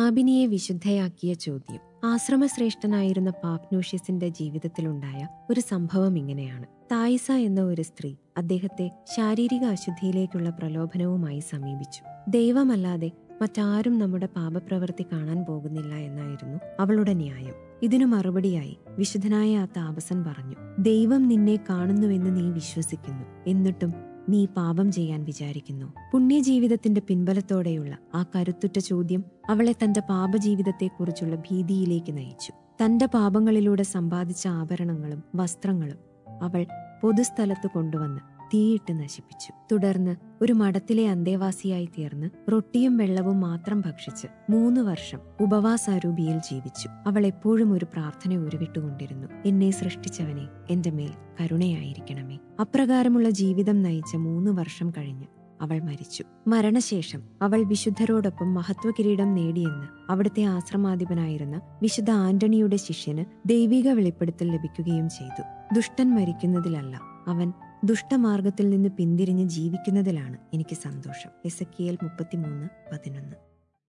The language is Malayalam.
പാപിനിയെ വിശുദ്ധയാക്കിയ ചോദ്യം ആശ്രമശ്രേഷ്ഠനായിരുന്ന പാപ്നൂഷ്യസിന്റെ ജീവിതത്തിലുണ്ടായ ഒരു സംഭവം ഇങ്ങനെയാണ് തായിസ എന്ന ഒരു സ്ത്രീ അദ്ദേഹത്തെ ശാരീരിക അശുദ്ധിയിലേക്കുള്ള പ്രലോഭനവുമായി സമീപിച്ചു ദൈവമല്ലാതെ മറ്റാരും നമ്മുടെ പാപപ്രവൃത്തി കാണാൻ പോകുന്നില്ല എന്നായിരുന്നു അവളുടെ ന്യായം ഇതിനു മറുപടിയായി വിശുദ്ധനായ ആ താപസൻ പറഞ്ഞു ദൈവം നിന്നെ കാണുന്നുവെന്ന് നീ വിശ്വസിക്കുന്നു എന്നിട്ടും നീ പാപം ചെയ്യാൻ വിചാരിക്കുന്നു പുണ്യജീവിതത്തിന്റെ പിൻബലത്തോടെയുള്ള ആ കരുത്തുറ്റ ചോദ്യം അവളെ തന്റെ പാപജീവിതത്തെക്കുറിച്ചുള്ള ഭീതിയിലേക്ക് നയിച്ചു തന്റെ പാപങ്ങളിലൂടെ സമ്പാദിച്ച ആഭരണങ്ങളും വസ്ത്രങ്ങളും അവൾ പൊതുസ്ഥലത്ത് കൊണ്ടുവന്ന് തീയിട്ട് നശിപ്പിച്ചു തുടർന്ന് ഒരു മഠത്തിലെ അന്തേവാസിയായി തീർന്ന് റൊട്ടിയും വെള്ളവും മാത്രം ഭക്ഷിച്ച് മൂന്ന് വർഷം ഉപവാസാരൂപിയിൽ ജീവിച്ചു അവൾ എപ്പോഴും ഒരു പ്രാർത്ഥന ഉരുവിട്ടുകൊണ്ടിരുന്നു എന്നെ സൃഷ്ടിച്ചവനെ എന്റെ മേൽ കരുണയായിരിക്കണമേ അപ്രകാരമുള്ള ജീവിതം നയിച്ച മൂന്ന് വർഷം കഴിഞ്ഞ് അവൾ മരിച്ചു മരണശേഷം അവൾ വിശുദ്ധരോടൊപ്പം മഹത്വകിരീടം നേടിയെന്ന് അവിടുത്തെ ആശ്രമാധിപനായിരുന്ന വിശുദ്ധ ആന്റണിയുടെ ശിഷ്യന് ദൈവിക വെളിപ്പെടുത്തൽ ലഭിക്കുകയും ചെയ്തു ദുഷ്ടൻ മരിക്കുന്നതിലല്ല അവൻ ദുഷ്ടമാർഗത്തിൽ നിന്ന് പിന്തിരിഞ്ഞ് ജീവിക്കുന്നതിലാണ് എനിക്ക് സന്തോഷം എസ് കെ എൽ മുപ്പത്തിമൂന്ന് പതിനൊന്ന്